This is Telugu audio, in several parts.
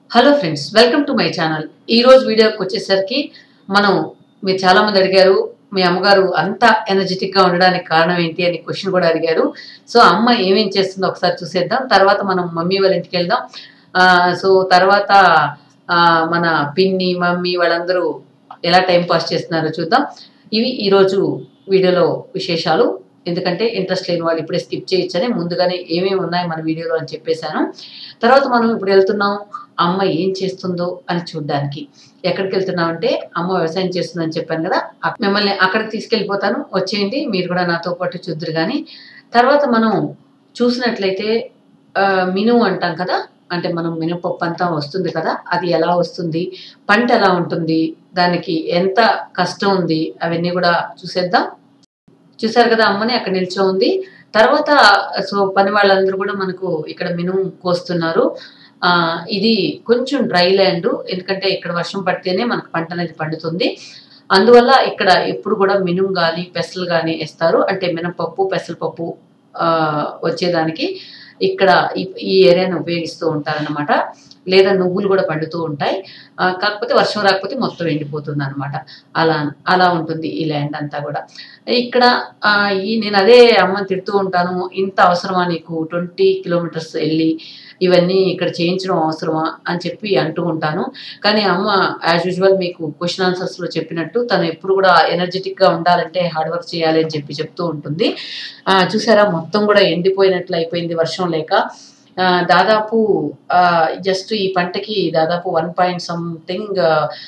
Hello friends welcome to my channel ఈ రోజు వీడియోకి వచ్చేసరికి మనం మీరు చాలా మంది అడిగారు మీ అమ్మగారు అంత ఎనర్జెటిక్ గా ఉండడానికి కారణం ఏంటి అని క్వశ్చన్ కూడా అడిగారు సో అమ్మ ఏమేం చేస్తుందో ఒకసారి చూసేద్దాం తర్వాత మనం మమ్మీ వాళ్ళ ఇంటికి వెళ్దాం ఆ, సో తర్వాత ఆ, మన పిన్ని మమ్మీ వాళ్ళందరూ ఎలా టైం పాస్ చేస్తున్నారో చూద్దాం ఇవి ఈరోజు వీడియోలో విశేషాలు ఎందుకంటే ఇంట్రెస్ట్ లేని వాళ్ళు ఇప్పుడే స్కిప్ చేయొచ్చని ముందుగానే ఏమేమి ఉన్నాయి మన వీడియోలో అని చెప్పేశాను తర్వాత మనం ఇప్పుడు వెళ్తున్నాం అమ్మ ఏం చేస్తుందో అని చూడ్డానికి ఎక్కడికి వెళ్తున్నాం అంటే అమ్మ వ్యవసాయం చేస్తుందని చెప్పాను కదా అక్- మిమ్మల్ని అక్కడికి తీసుకెళ్ళిపోతాను వచ్చేయండి మీరు కూడా నాతో పాటు చూద్దరు కానీ తర్వాత మనం చూసినట్లయితే ఆ, మినుము అంటాం కదా అంటే మనం మినపప్పు అంతా వస్తుంది కదా అది ఎలా వస్తుంది పంట ఎలా ఉంటుంది దానికి ఎంత కష్టం ఉంది అవన్నీ కూడా చూసేద్దాం చూసారు కదా అమ్మని అక్కడ నిల్చో ఉంది తర్వాత సో పని వాళ్ళందరూ కూడా మనకు ఇక్కడ మినుము కోస్తున్నారు ఆ ఇది కొంచెం డ్రై ల్యాండ్ ఎందుకంటే ఇక్కడ వర్షం పడితేనే మనకు పంట అనేది పండుతుంది అందువల్ల ఇక్కడ ఎప్పుడు కూడా మినుము కానీ పెసలు కానీ వేస్తారు అంటే మినపప్పు పెసరపప్పు ఆ, వచ్చేదానికి ఇక్కడ ఈ- ఈ ఏరియాను ఉపయోగిస్తూ ఉంటారన్నమాట లేదా నువ్వులు కూడా పండుతూ ఉంటాయి ఆ, కాకపోతే వర్షం రాకపోతే మొత్తం ఎండిపోతుంది అనమాట అలా అలా ఉంటుంది ఈ ల్యాండ్ అంతా కూడా ఇక్కడ ఆ, ఈ నేను అదే అమ్మని తిడుతూ ఉంటాను ఇంత అవసరమా నీకు ట్వంటీ కిలోమీటర్స్ వెళ్ళి ఇవన్నీ ఇక్కడ చేయించడం అవసరమా అని చెప్పి అంటూ ఉంటాను కానీ అమ్మ యాజ్ యూజువల్ మీకు క్వశ్చన్ ఆన్సర్స్ లో చెప్పినట్టు తను ఎప్పుడు కూడా ఎనర్జెటిక్ గా ఉండాలంటే హార్డ్ వర్క్ చేయాలి అని చెప్పి చెప్తూ ఉంటుంది ఆ, చూసారా మొత్తం కూడా ఎండిపోయినట్లు అయిపోయింది వర్షం లేక ఆ, దాదాపు జస్ట్ ఈ పంటకి దాదాపు వన్ పాయింట్ సంథింగ్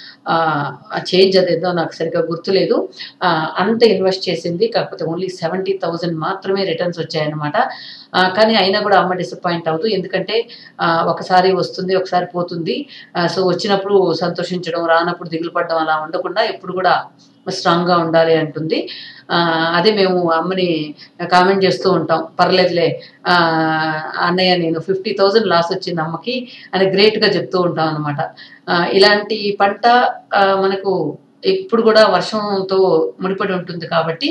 చేంజ్ అదేదో నాకు సరిగ్గా గుర్తులేదు ఆ, అంత ఇన్వెస్ట్ చేసింది కాకపోతే ఓన్లీ సెవెంటీ థౌజండ్ మాత్రమే రిటర్న్స్ వచ్చాయన్నమాట ఆ, కానీ అయినా కూడా అమ్మ డిసప్పాయింట్ అవ్వదు ఎందుకంటే ఆ, ఒకసారి వస్తుంది ఒకసారి పోతుంది ఆ, సో వచ్చినప్పుడు సంతోషించడం రానప్పుడు దిగులు పడడం అలా ఉండకుండా ఎప్పుడు కూడా స్ట్రాంగ్గా ఉండాలి అంటుంది ఆ, అదే మేము అమ్మని కామెంట్ చేస్తూ ఉంటాం పర్లేదులే ఆ, అన్నయ్య నేను ఫిఫ్టీ థౌజండ్ లాస్ వచ్చింది అమ్మకి అని గ్రేట్గా చెప్తూ ఉంటాం అనమాట ఇలాంటి పంట ఆ, మనకు ఎప్పుడు కూడా వర్షంతో ముడిపడి ఉంటుంది కాబట్టి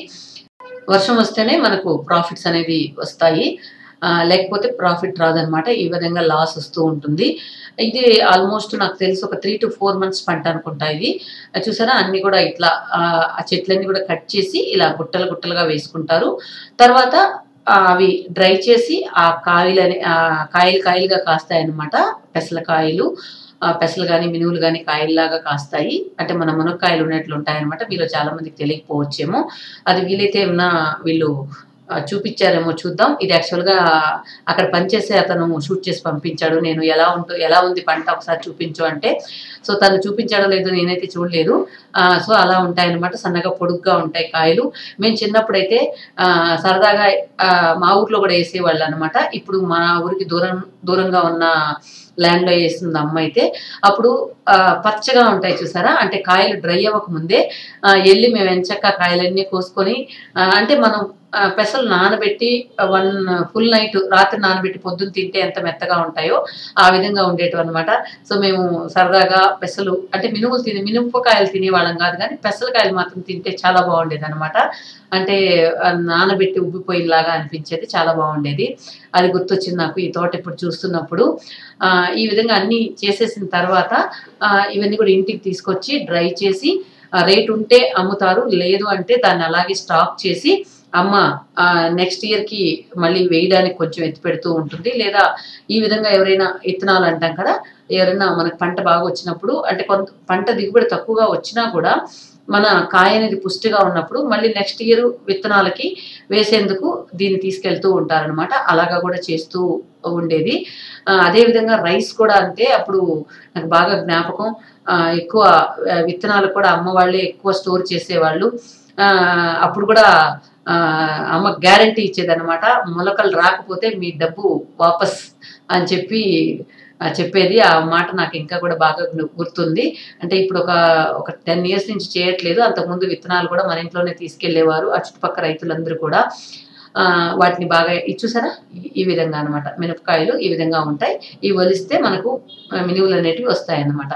వర్షం వస్తేనే మనకు ప్రాఫిట్స్ అనేవి వస్తాయి ఆ, లేకపోతే ప్రాఫిట్ రాదనమాట ఈ విధంగా లాస్ వస్తూ ఉంటుంది ఇది ఆల్మోస్ట్ నాకు తెలిసి ఒక త్రీ టు ఫోర్ మంత్స్ పంట అనుకుంటా ఇది అది చూసారా అన్ని కూడా ఇట్లా ఆ ఆ చెట్లన్నీ కూడా కట్ చేసి ఇలా గుట్టలు గుట్టలుగా వేసుకుంటారు తర్వాత ఆ, అవి డ్రై చేసి ఆ కాయలని ఆ కాయలు కాయలుగా కాస్తాయి అన్నమాట పెసల కాయలు ఆ, పెసలు కానీ మినువులు కానీ కాయల్లాగా కాస్తాయి అంటే మన మునక్కాయలు ఉన్నట్లు ఉంటాయి అనమాట మీలో చాలా మందికి తెలియకపోవచ్చేమో అది వీలైతే ఏమన్నా వీళ్ళు ఆ, చూపించారేమో చూద్దాం ఇది యాక్చువల్గా అక్కడ పనిచేసే అతను షూట్ చేసి పంపించాడు నేను ఎలా ఉంటూ ఎలా ఉంది పంట ఒకసారి చూపించు అంటే సో తను చూపించాడో లేదో నేనైతే చూడలేదు ఆ, సో అలా ఉంటాయి అనమాట సన్నగా పొడుగ్గా ఉంటాయి కాయలు మేము చిన్నప్పుడైతే ఆ, సరదాగా ఆ, మా ఊర్లో కూడా వేసేవాళ్ళు అనమాట ఇప్పుడు మా ఊరికి దూరం దూరంగా ఉన్న ల్యాండ్లో వేస్తుంది అమ్మ అయితే అప్పుడు ఆ, పచ్చగా ఉంటాయి చూసారా అంటే కాయలు డ్రై అవ్వక ముందే ఆ, వెళ్ళి మేము ఎంచక్క కాయలన్నీ కోసుకొని ఆ, అంటే మనం ఆ, పెసలు నానబెట్టి వన్ ఫుల్ నైట్ రాత్రి నానబెట్టి పొద్దున్న తింటే ఎంత మెత్తగా ఉంటాయో ఆ విధంగా ఉండేటివి అనమాట సో మేము సరదాగా పెసలు అంటే మినుములు తిని మినుపకాయలు తినేవాళ్ళం కాదు కానీ పెసలకాయలు మాత్రం తింటే చాలా బాగుండేది అనమాట అంటే ఆ, నానబెట్టి ఉబ్బిపోయినలాగా అనిపించేది చాలా బాగుండేది అది గుర్తొచ్చింది నాకు ఈ తోట ఇప్పుడు చూస్తున్నప్పుడు ఆ, ఈ విధంగా అన్ని చేసేసిన తర్వాత ఆ, ఇవన్నీ కూడా ఇంటికి తీసుకొచ్చి డ్రై చేసి రేట్ ఉంటే అమ్ముతారు లేదు అంటే దాన్ని అలాగే స్టాక్ చేసి అమ్మ నెక్స్ట్ ఇయర్కి మళ్ళీ వేయడానికి కొంచెం ఎత్తి పెడుతూ ఉంటుంది లేదా ఈ విధంగా ఎవరైనా ఇత్తనాలు అంటాం కదా ఎవరైనా మనకు పంట బాగా వచ్చినప్పుడు అంటే కొంత పంట దిగుబడి తక్కువగా వచ్చినా కూడా మన కాయ అనేది పుష్టిగా ఉన్నప్పుడు మళ్ళీ నెక్స్ట్ ఇయర్ విత్తనాలకి వేసేందుకు దీన్ని తీసుకెళ్తూ ఉంటారనమాట అలాగా కూడా చేస్తూ ఉండేది ఆ, అదేవిధంగా రైస్ కూడా అంతే అప్పుడు నాకు బాగా జ్ఞాపకం ఆ, ఎక్కువ ఆ, విత్తనాలు కూడా అమ్మ వాళ్ళే ఎక్కువ స్టోర్ చేసేవాళ్ళు ఆ, అప్పుడు కూడా ఆ, అమ్మ గ్యారంటీ ఇచ్చేదన్నమాట మొలకలు రాకపోతే మీ డబ్బు వాపస్ అని చెప్పి ఆ, చెప్పేది ఆ మాట నాకు ఇంకా కూడా బాగా గు- గుర్తుంది అంటే ఇప్పుడు ఒక ఒక టెన్ ఇయర్స్ నుంచి చేయట్లేదు అంతకుముందు విత్తనాలు కూడా మన ఇంట్లోనే తీసుకెళ్లేవారు ఆ చుట్టుపక్కల రైతులందరూ కూడా ఆ, వాటిని బాగా ఇది చూసారా ఈ- ఈ విధంగా అన్నమాట మినపకాయలు ఈ విధంగా ఉంటాయి ఇవి వలిస్తే మనకు ఆ, మినువులు అనేటివి వస్తాయి అన్నమాట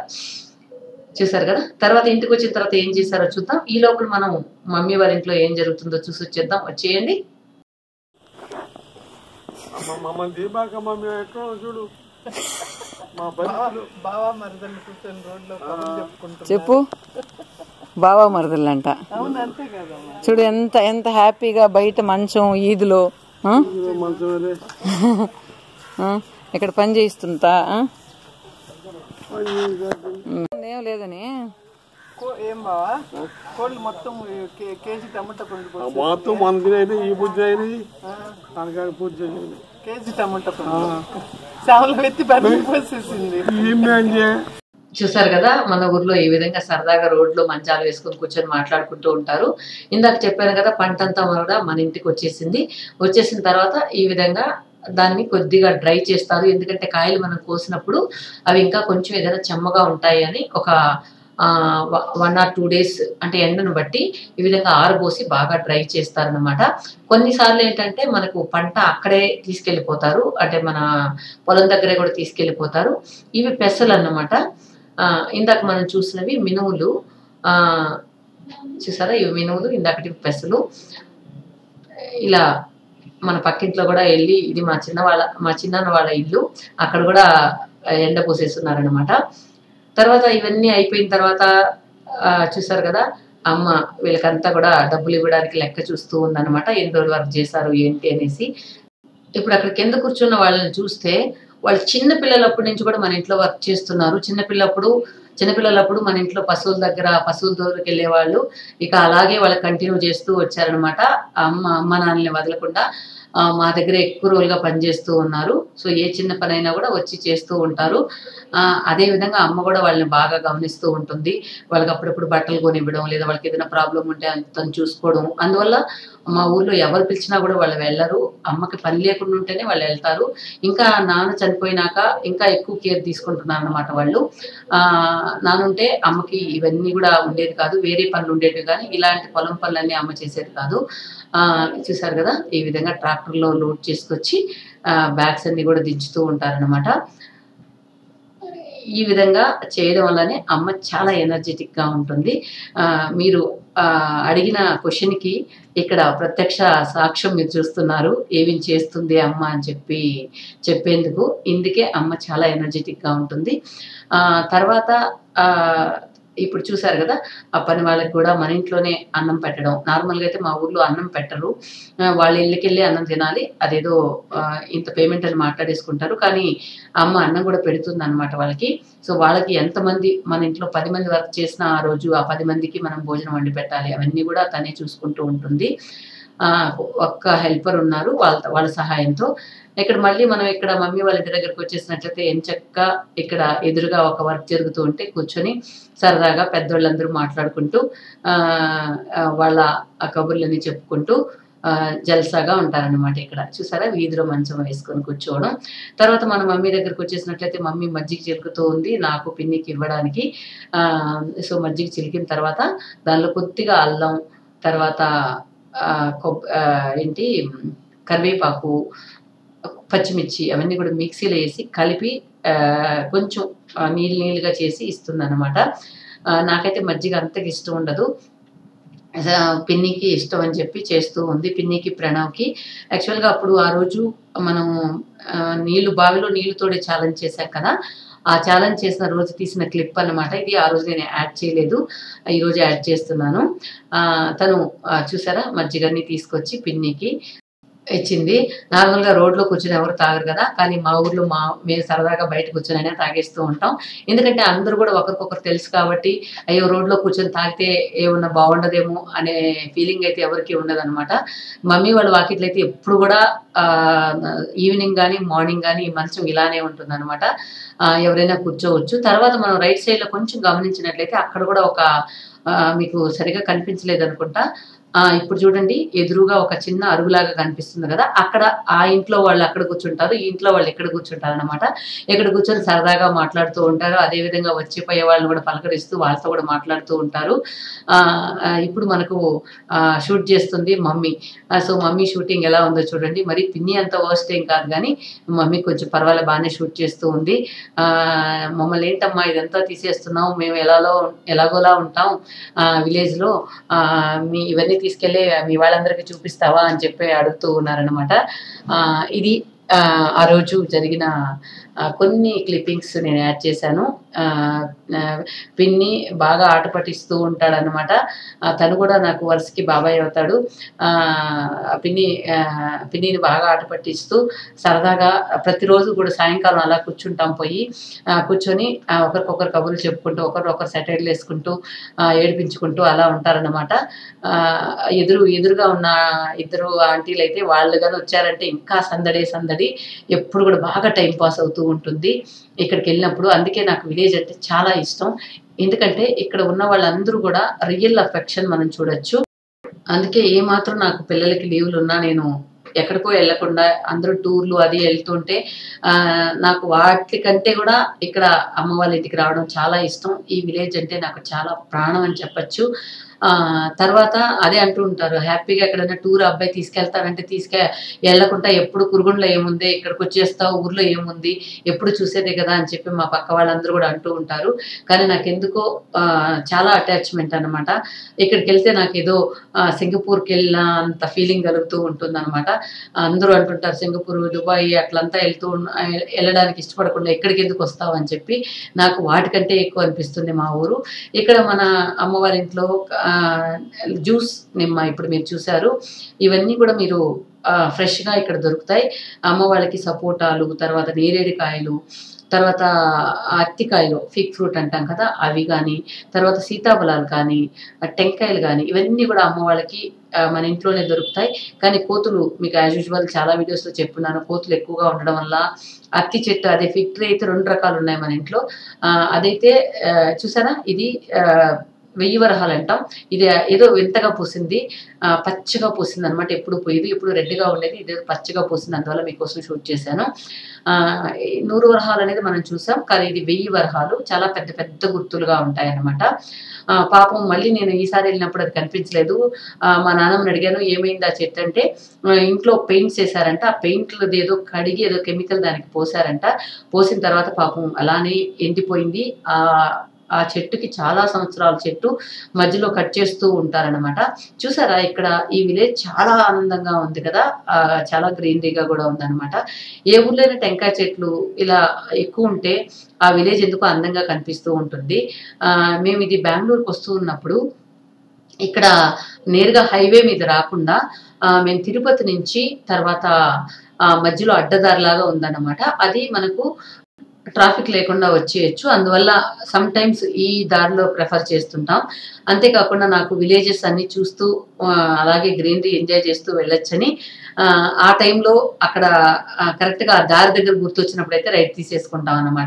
చూసారు కదా తర్వాత ఇంటికి వచ్చిన తర్వాత ఏం చేశారో చూద్దాం ఈ లోపల మనం మమ్మీ వారి ఇంట్లో ఏం జరుగుతుందో చూసి వచ్చేద్దాం వచ్చేయండి అమ్మ మమ్మల్ని దీపాక మమ్మీ ఎక్కడ చూడు మా బంధువులు బావా మరదలు కూర్చొని రోడ్లో కబుర్లు చెప్పుకుంటున్నారు చెప్పు బావా మరదలంట అవును అంతే కదమ్మా చూడు ఎంత ఎంత హ్యాపీగా బయట మంచం ఈదులో ఆ? ఆ? ఇక్కడ పని చేయిస్తుంటా ఆ? ఉమ్. ఏం లేదని కో- ఏం బావా కోళ్ళు మొత్తం కే- కేజీ టమాటా పండు పోసి- మొత్తం మనకి అయితే ఈ పూజ అయింది అనగా పూజ చేయాలి కేజీ టమాటా పండు చావలు ఎత్తి బండి పోసేసింది ఏమి చూసారు కదా మన ఊర్లో ఈ విధంగా సరదాగా రోడ్లో మంచాలు వేసుకొని కూర్చొని మాట్లాడుకుంటూ ఉంటారు ఇందాక చెప్పాను కదా పంట అంతా కూడా మన ఇంటికి వచ్చేసింది వచ్చేసిన తర్వాత ఈ విధంగా దాన్ని కొద్దిగా డ్రై చేస్తారు ఎందుకంటే కాయలు మనం కోసినప్పుడు అవి ఇంకా కొంచెం ఏదైనా చెమ్మగా ఉంటాయి అని ఒక వన్ ఆర్ టూ డేస్ అంటే ఎండను బట్టి ఈ విధంగా ఆరబోసి బాగా డ్రై చేస్తారనమాట కొన్నిసార్లు ఏంటంటే మనకు పంట అక్కడే తీసుకెళ్ళిపోతారు అంటే మన పొలం దగ్గరే కూడా తీసుకెళ్ళిపోతారు ఇవి పెసలు అన్నమాట ఆ, ఇందాక మనం చూసినవి మినుములు ఆ, చూసారా ఇవి మినుములు ఇందాకటి పెసలు ఇలా మన పక్కింట్లో కూడా వెళ్ళి ఇది మా చిన్న వాళ్ళ మా చిన్నాన్న వాళ్ళ ఇల్లు అక్కడ కూడా ఎండ పోసేస్తున్నారనమాట తర్వాత ఇవన్నీ అయిపోయిన తర్వాత ఆ, చూసారు కదా అమ్మ వీళ్ళకంతా కూడా డబ్బులు ఇవ్వడానికి లెక్క చూస్తూ ఉందన్నమాట ఎన్ని రోజులు వర్క్ చేశారు ఏంటి అనేసి ఇప్పుడు అక్కడ కింద కూర్చున్న వాళ్ళని చూస్తే వాళ్ళు చిన్న పిల్లలప్పటి నుంచి కూడా మన ఇంట్లో వర్క్ చేస్తున్నారు చిన్నపిల్లప్పుడు చిన్నపిల్లలప్పుడు మన ఇంట్లో పశువుల దగ్గర పశువుల దగ్గరికి వెళ్ళే వాళ్ళు ఇక అలాగే వాళ్ళు కంటిన్యూ చేస్తూ వచ్చారనమాట అమ్మ అమ్మ నాన్నని వదలకుండా ఆ, మా దగ్గర ఎక్కువ రోజులుగా పనిచేస్తూ ఉన్నారు సో ఏ చిన్న పని అయినా కూడా వచ్చి చేస్తూ ఉంటారు ఆ, అదే విధంగా అమ్మ కూడా వాళ్ళని బాగా గమనిస్తూ ఉంటుంది వాళ్ళకి అప్పుడప్పుడు బట్టలు కొనివ్వడం లేదా వాళ్ళకి ఏదైనా ప్రాబ్లం ఉంటే తను చూసుకోవడం అందువల్ల మా ఊర్లో ఎవరు పిలిచినా కూడా వాళ్ళు వెళ్ళరు అమ్మకి పని లేకుండా ఉంటేనే వాళ్ళు వెళ్తారు ఇంకా నాన్న చనిపోయినాక ఇంకా ఎక్కువ కేర్ తీసుకుంటున్నారు అన్నమాట వాళ్ళు ఆ నానుంటే అమ్మకి ఇవన్నీ కూడా ఉండేది కాదు వేరే పనులు ఉండేవి కానీ ఇలాంటి పొలం పనులన్నీ అమ్మ చేసేది కాదు ఆ చూసారు కదా ఈ విధంగా ట్రాక్టర్లో లోడ్ చేసుకొచ్చి బ్యాగ్స్ అన్ని కూడా దించుతూ ఉంటారనమాట ఈ విధంగా చేయడం వల్లనే అమ్మ చాలా ఎనర్జెటిక్ గా ఉంటుంది ఆ, మీరు ఆ, అడిగిన క్వశ్చన్ కి ఇక్కడ ప్రత్యక్ష సాక్ష్యం మీరు చూస్తున్నారు ఏమేం చేస్తుంది అమ్మ అని చెప్పి చెప్పేందుకు ఇందుకే అమ్మ చాలా ఎనర్జెటిక్ గా ఉంటుంది ఆ తర్వాత ఆ ఇప్పుడు చూసారు కదా ఆ పని వాళ్ళకి కూడా మన ఇంట్లోనే అన్నం పెట్టడం నార్మల్గా అయితే మా ఊర్లో అన్నం పెట్టరు ఆ, వాళ్ళ ఇళ్ళకి వెళ్ళి అన్నం తినాలి అదేదో ఆ, ఇంత పేమెంట్ అని మాట్లాడేసుకుంటారు కానీ అమ్మ అన్నం కూడా పెడుతుంది అనమాట వాళ్ళకి సో వాళ్ళకి ఎంతమంది మన ఇంట్లో పది మంది వర్క్ చేసినా ఆ రోజు ఆ పది మందికి మనం భోజనం వండి పెట్టాలి అవన్నీ కూడా తనే చూసుకుంటూ ఉంటుంది ఆ, ఒక్క హెల్పర్ ఉన్నారు వాళ్ళ వాళ్ళ సహాయంతో ఇక్కడ మళ్ళీ మనం ఇక్కడ మమ్మీ వాళ్ళ ఇంటి దగ్గరకు వచ్చేసినట్లయితే ఎంచక్క ఇక్కడ ఎదురుగా ఒక వర్క్ జరుగుతూ ఉంటే కూర్చొని సరదాగా పెద్దోళ్ళందరూ మాట్లాడుకుంటూ ఆ, ఆ, వాళ్ళ ఆ కబుర్లని చెప్పుకుంటూ ఆ, జల్సాగా ఉంటారన్నమాట ఇక్కడ చూసారా వీధిలో మంచం వేసుకొని కూర్చోవడం తర్వాత మన మమ్మీ దగ్గరకు వచ్చేసినట్లయితే మమ్మీ మజ్జిగ చిలుకుతూ ఉంది నాకు పిన్నికి ఇవ్వడానికి ఆ, సో మజ్జిగ చిలికిన తర్వాత దానిలో కొద్దిగా అల్లం తర్వాత ఆ, కొబ్ ఆ, ఏంటి కరివేపాకు పచ్చిమిర్చి అవన్నీ కూడా మిక్సీలో వేసి కలిపి ఆ, కొంచెం ఆ, నీళ్ళు నీళ్ళుగా చేసి ఇస్తుంది అనమాట నాకైతే మజ్జిగ అంతగా ఇష్టం ఉండదు ఆ, పిన్నికి ఇష్టం అని చెప్పి చేస్తూ ఉంది పిన్నికి ప్రణవ్కి యాక్చువల్గా అప్పుడు ఆ రోజు మనం ఆ, నీళ్లు బావిలో నీళ్లు తోడే ఛాలెంజ్ చేశాం కదా ఆ ఛాలెంజ్ చేసిన రోజు తీసిన క్లిప్ అన్నమాట ఇది ఆ రోజు నేను యాడ్ చేయలేదు ఈ రోజు యాడ్ చేస్తున్నాను ఆ, తను ఆ, చూసారా మజ్జిగన్ని తీసుకొచ్చి పిన్నికి ఇచ్చింది నార్మల్గా రోడ్లో కూర్చొని ఎవరు తాగరు కదా కానీ మా ఊర్లో మా మేము సరదాగా బయట కూర్చొని అయినా తాగేస్తూ ఉంటాం ఎందుకంటే అందరూ కూడా ఒకరికొకరు తెలుసు కాబట్టి అయ్యో రోడ్లో కూర్చొని తాగితే ఏమన్నా బాగుండదేమో అనే ఫీలింగ్ అయితే ఎవరికి ఉండదన్నమాట మమ్మీ వాళ్ళ వాకిట్లో అయితే ఎప్పుడు కూడా ఆ, ఈవినింగ్ కానీ మార్నింగ్ కానీ ఈ మంచం ఇలానే ఉంటుంది అనమాట ఎవరైనా కూర్చోవచ్చు తర్వాత మనం రైట్ సైడ్లో కొంచెం గమనించినట్లయితే అక్కడ కూడా ఒక ఆ, మీకు సరిగా కనిపించలేదు అనుకుంటా ఆ, ఇప్పుడు చూడండి ఎదురుగా ఒక చిన్న అరుగులాగా కనిపిస్తుంది కదా అక్కడ ఆ ఇంట్లో వాళ్ళు అక్కడ కూర్చుంటారు ఈ ఇంట్లో వాళ్ళు ఇక్కడ కూర్చుంటారు అనమాట ఇక్కడ కూర్చొని సరదాగా మాట్లాడుతూ ఉంటారు అదే విధంగా వచ్చిపోయే వాళ్ళని కూడా పలకరిస్తూ వాళ్ళతో కూడా మాట్లాడుతూ ఉంటారు ఆ, ఆ, ఇప్పుడు మనకు షూట్ చేస్తుంది మమ్మీ ఆ, సో మమ్మీ షూటింగ్ ఎలా ఉందో చూడండి మరి పిన్ని అంత వర్స్ట్ ఏం కాదు కానీ మమ్మీ కొంచెం పర్వాలేదు బాగానే షూట్ చేస్తూ ఉంది ఆ, మమ్మల్ని ఏంటమ్మా ఇదంతా తీసేస్తున్నాం మేము ఎలాలో ఎలాగోలా ఉంటాం ఆ, village లో ఆ, మీ ఇవన్నీ తీసుకెళ్ళి మీ వాళ్ళందరికీ చూపిస్తావా అని చెప్పి అడుగుతూ ఉన్నారనమాట ఇది ఆ, ఆ రోజు జరిగిన ఆ, కొన్ని క్లిప్పింగ్స్ నేను యాడ్ చేశాను ఆ, ఆ, పిన్ని బాగా ఆట పట్టిస్తూ ఉంటాడనమాట ఆ, తను కూడా నాకు వరుసకి బాబాయ్ అవుతాడు ఆ, పిన్ని ఆ, పిన్నిని బాగా ఆట పట్టిస్తూ సరదాగా ప్రతిరోజు కూడా సాయంకాలం అలా కూర్చుంటాం పోయి ఆ, కూర్చొని ఆ, ఒకరికొకరు కబుర్లు చెప్పుకుంటూ ఒకరికొకరు సెటైర్లు వేసుకుంటూ ఆ, ఏడిపించుకుంటూ అలా ఉంటారనమాట ఆ, ఎదురు ఎదురుగా ఉన్న ఇద్దరు ఆంటీలు అయితే వాళ్ళు కానీ వచ్చారంటే ఇంకా సందడే సందడి ఎప్పుడు కూడా బాగా టైం పాస్ అవుతూ ఉంటుంది ఇక్కడికి వెళ్ళినప్పుడు అందుకే నాకు విలేజ్ అంటే చాలా ఇష్టం ఎందుకంటే ఇక్కడ ఉన్న వాళ్ళందరూ కూడా రియల్ అఫెక్షన్ మనం చూడొచ్చు అందుకే ఏ మాత్రం నాకు పిల్లలకి లీవులు ఉన్నా నేను ఎక్కడికో వెళ్ళకుండా అందరూ టూర్లు అది వెళ్తుంటే ఆ, నాకు వాటి కంటే కూడా ఇక్కడ అమ్మ వాళ్ళ ఇంటికి రావడం చాలా ఇష్టం ఈ విలేజ్ అంటే నాకు చాలా ప్రాణం అని చెప్పచ్చు ఆ, తర్వాత అదే అంటూ ఉంటారు హ్యాపీగా ఎక్కడైనా టూర్ అబ్బాయి తీసుకెళ్తానంటే తీసుకె వెళ్ళకుండా ఎప్పుడు కురుగుండ్లో ఏముంది ఇక్కడికి వచ్చేస్తావు ఊర్లో ఏముంది ఎప్పుడు చూసేదే కదా అని చెప్పి మా పక్క వాళ్ళందరూ కూడా అంటూ ఉంటారు కానీ నాకు ఎందుకో ఆ, చాలా అటాచ్మెంట్ అన్నమాట ఇక్కడికి వెళ్తే నాకు ఏదో ఆ, సింగపూర్కి వెళ్ళిన అంత ఫీలింగ్ కలుగుతూ ఉంటుంది అనమాట అందరూ అంటుంటారు సింగపూర్ దుబాయ్ అట్లంతా వెళ్తూ ఉన్న- వెళ్ళడానికి ఇష్టపడకుండా ఎక్కడికి ఎందుకు వస్తావు అని చెప్పి నాకు వాటికంటే ఎక్కువ అనిపిస్తుంది మా ఊరు ఇక్కడ మన అమ్మవారి ఇంట్లో ఆ, జ్యూస్ నిమ్మ ఇప్పుడు మీరు చూసారు ఇవన్నీ కూడా మీరు ఆ, ఫ్రెష్గా ఇక్కడ దొరుకుతాయి అమ్మ వాళ్ళకి సపోటాలు తర్వాత నేరేడికాయలు తర్వాత అత్తికాయలు ఫిగ్ ఫ్రూట్ అంటాం కదా అవి కానీ తర్వాత సీతాఫలాలు కానీ ఆ టెంకాయలు కానీ ఇవన్నీ కూడా అమ్మ వాళ్ళకి ఆ, మన ఇంట్లోనే దొరుకుతాయి కానీ కోతులు మీకు యాజ్ యూజువల్ చాలా వీడియోస్లో చెప్పున్నాను కోతులు ఎక్కువగా ఉండడం వల్ల అత్తి చెట్టు అదే ఫిగ్ ట్రీ అయితే రెండు రకాలు ఉన్నాయి మన ఇంట్లో ఆ, అదైతే ఆ, చూసారా ఇది ఆ, వెయ్యి వరహాలు అంటాం ఇది ఏదో వింతగా పూసింది ఆ, పచ్చగా పూసింది అనమాట ఎప్పుడు పోయేది ఇప్పుడు రెడ్గా ఉండేది ఇది పచ్చగా పూసింది అందువల్ల మీకోసం షూట్ చేశాను ఆ, ఈ నూరు వరహాలు అనేది మనం చూసాం కానీ ఇది వెయ్యి వరహాలు చాలా పెద్ద పెద్ద గుర్తులుగా ఉంటాయి అన్నమాట ఆ, పాపం మళ్ళీ నేను ఈసారి వెళ్ళినప్పుడు అది కనిపించలేదు ఆ, మా నాన్నమ్మని అడిగాను ఏమైంది ఆ చెట్టు అంటే ఆ, ఇంట్లో పెయింట్స్ వేసారంట ఆ పెయింట్లు ఏదో కడిగి ఏదో కెమికల్ దానికి పోసారంట పోసిన తర్వాత పాపం అలానే ఎండిపోయింది ఆ ఆ చెట్టుకి చాలా సంవత్సరాల చెట్టు మధ్యలో కట్ చేస్తూ ఉంటారనమాట చూసారా ఇక్కడ ఈ విలేజ్ చాలా ఆనందంగా ఉంది కదా ఆ, చాలా గ్రీనరీగా కూడా ఉందన్నమాట ఏ ఊర్లోనే టెంకాయ చెట్లు ఇలా ఎక్కువ ఉంటే ఆ విలేజ్ ఎందుకో అందంగా కనిపిస్తూ ఉంటుంది ఆ, మేము ఇది బెంగళూరుకి వస్తూ ఉన్నప్పుడు ఇక్కడ నేరుగా హైవే మీద రాకుండా ఆ, మేము తిరుపతి నుంచి తర్వాత ఆ, మధ్యలో అడ్డదారిలాగా ఉందన్నమాట అది మనకు ట్రాఫిక్ లేకుండా వచ్చేయచ్చు అందువల్ల సమ్ టైమ్స్ ఈ దారిలో ప్రిఫర్ చేస్తుంటాం అంతేకాకుండా నాకు విలేజెస్ అన్ని చూస్తూ ఆ, అలాగే గ్రీనరీ ఎంజాయ్ చేస్తూ వెళ్ళొచ్చని ఆ, ఆ టైంలో అక్కడ ఆ, కరెక్ట్గా ఆ దారి దగ్గర గుర్తొచ్చినప్పుడు అయితే రైట్ తీసేసుకుంటాం అనమాట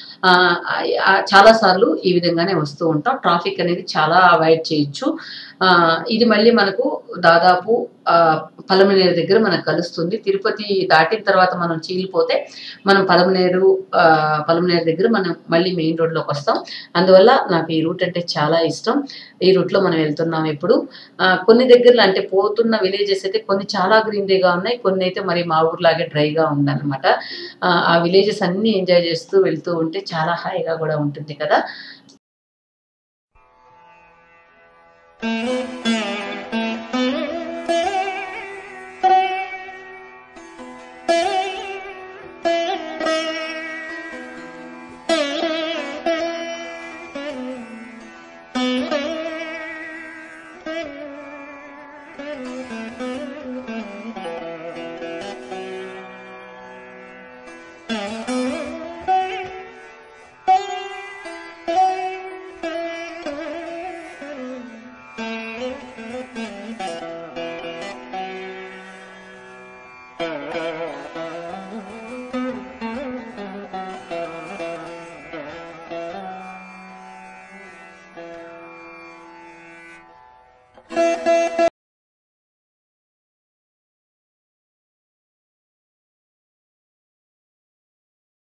చాలా సార్లు ఈ విధంగానే వస్తూ ఉంటాం ట్రాఫిక్ అనేది చాలా అవాయిడ్ చేయొచ్చు ఆ, ఇది మళ్ళీ మనకు దాదాపు ఆ, పలమనేరు దగ్గర మనకు కలుస్తుంది తిరుపతి దాటిన తర్వాత మనం చీలిపోతే మనం పలమనేరు ఆ, పలమనేరు దగ్గర మనం మళ్ళీ మెయిన్ రోడ్లోకి వస్తాం అందువల్ల నాకు ఈ రూట్ అంటే చాలా ఇష్టం ఈ రూట్లో మనం వెళ్తున్నాం ఇప్పుడు ఆ, కొన్ని దగ్గరలో అంటే పోతున్న విలేజెస్ అయితే కొన్ని చాలా గ్రీనరీగా ఉన్నాయి కొన్ని అయితే మరి మా ఊర్లాగే డ్రైగా ఉందన్నమాట ఆ, ఆ విలేజెస్ అన్ని ఎంజాయ్ చేస్తూ వెళ్తూ ఉంటే చాలా హాయిగా కూడా ఉంటుంది కదా Thank you.